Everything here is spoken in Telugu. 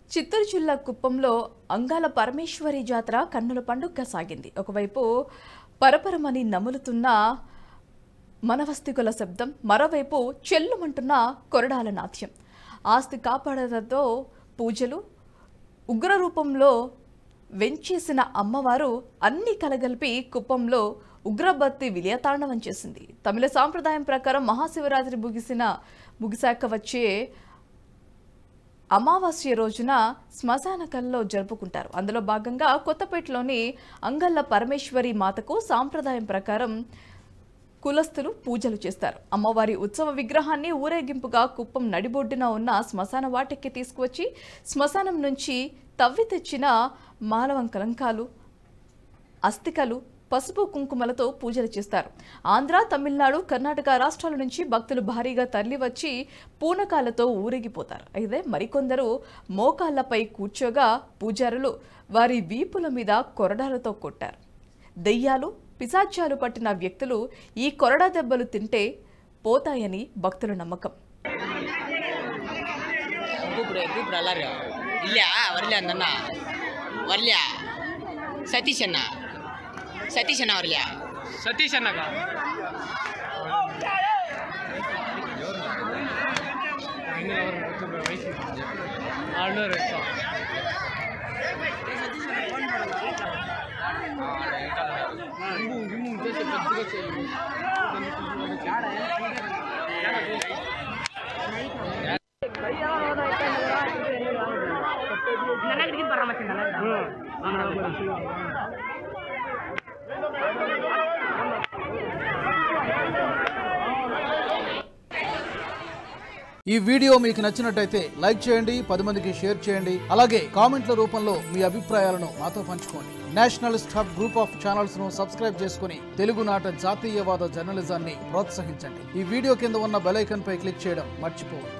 చిత్తూరు జిల్లా కుప్పంలో అంగాల పరమేశ్వరి జాతర కన్నుల పండుగగా సాగింది ఒకవైపు పరపరమని నములుతున్న మనవస్తికుల శబ్దం మరోవైపు చెల్లుమంటున్న కొరడాల నాట్యం ఆస్తి కాపాడడంతో పూజలు ఉగ్ర రూపంలో వెంచేసిన అమ్మవారు అన్ని కలగలిపి కుప్పంలో ఉగ్రభక్తి విలయతాండవం చేసింది తమిళ సాంప్రదాయం ప్రకారం మహాశివరాత్రి ముగిసిన ముగిశాక వచ్చే అమావాస్య రోజున శ్మశాన కల్లో జరుపుకుంటారు అందులో భాగంగా కొత్తపేటలోని అంగళ్ళ పరమేశ్వరి మాతకు సాంప్రదాయం ప్రకారం కులస్తులు పూజలు చేస్తారు అమ్మవారి ఉత్సవ విగ్రహాన్ని ఊరేగింపుగా కుప్పం నడిబొడ్డున ఉన్న శ్మశాన వాటికి తీసుకువచ్చి శ్మశానం నుంచి తవ్వి తెచ్చిన మానవం కలంకాలు అస్థికలు పసుపు కుంకుమలతో పూజలు చేస్తారు ఆంధ్ర తమిళనాడు కర్ణాటక రాష్ట్రాల నుంచి భక్తులు భారీగా తరలివచ్చి పూనకాలతో ఊరేగిపోతారు అయితే మరికొందరు మోకాళ్లపై కూర్చోగా పూజారులు వారి వీపుల మీద కొరడాలతో కొట్టారు దెయ్యాలు పిశాచాలు పట్టిన వ్యక్తులు ఈ కొరడా దెబ్బలు తింటే పోతాయని భక్తుల నమ్మకం கூப்பிடு கூப்பிடு எல்லாரும் இல்லையா வரலையா அந்த அண்ணா வரலையா சதீஷ் அண்ணா சதீஷ் அண்ணா வரலையா ಸತೀಶ್ ಅನ್ನಗ ఆరునూరు ఇస్తాం ఈ వీడియో మీకు నచ్చినట్టయితే లైక్ చేయండి పది మందికి షేర్ చేయండి అలాగే కామెంట్ల రూపంలో మీ అభిప్రాయాలను మాతో పంచుకోండి nationalist hub group of channels ను సబ్స్క్రైబ్ చేసుకుని తెలుగునాట జాతీయవాద జర్నలిజాన్ని ప్రోత్సహించండి ఈ వీడియో కింద ఉన్న బెల్ ఐకాన్ పై క్లిక్ చేయడం మర్చిపోవద్దు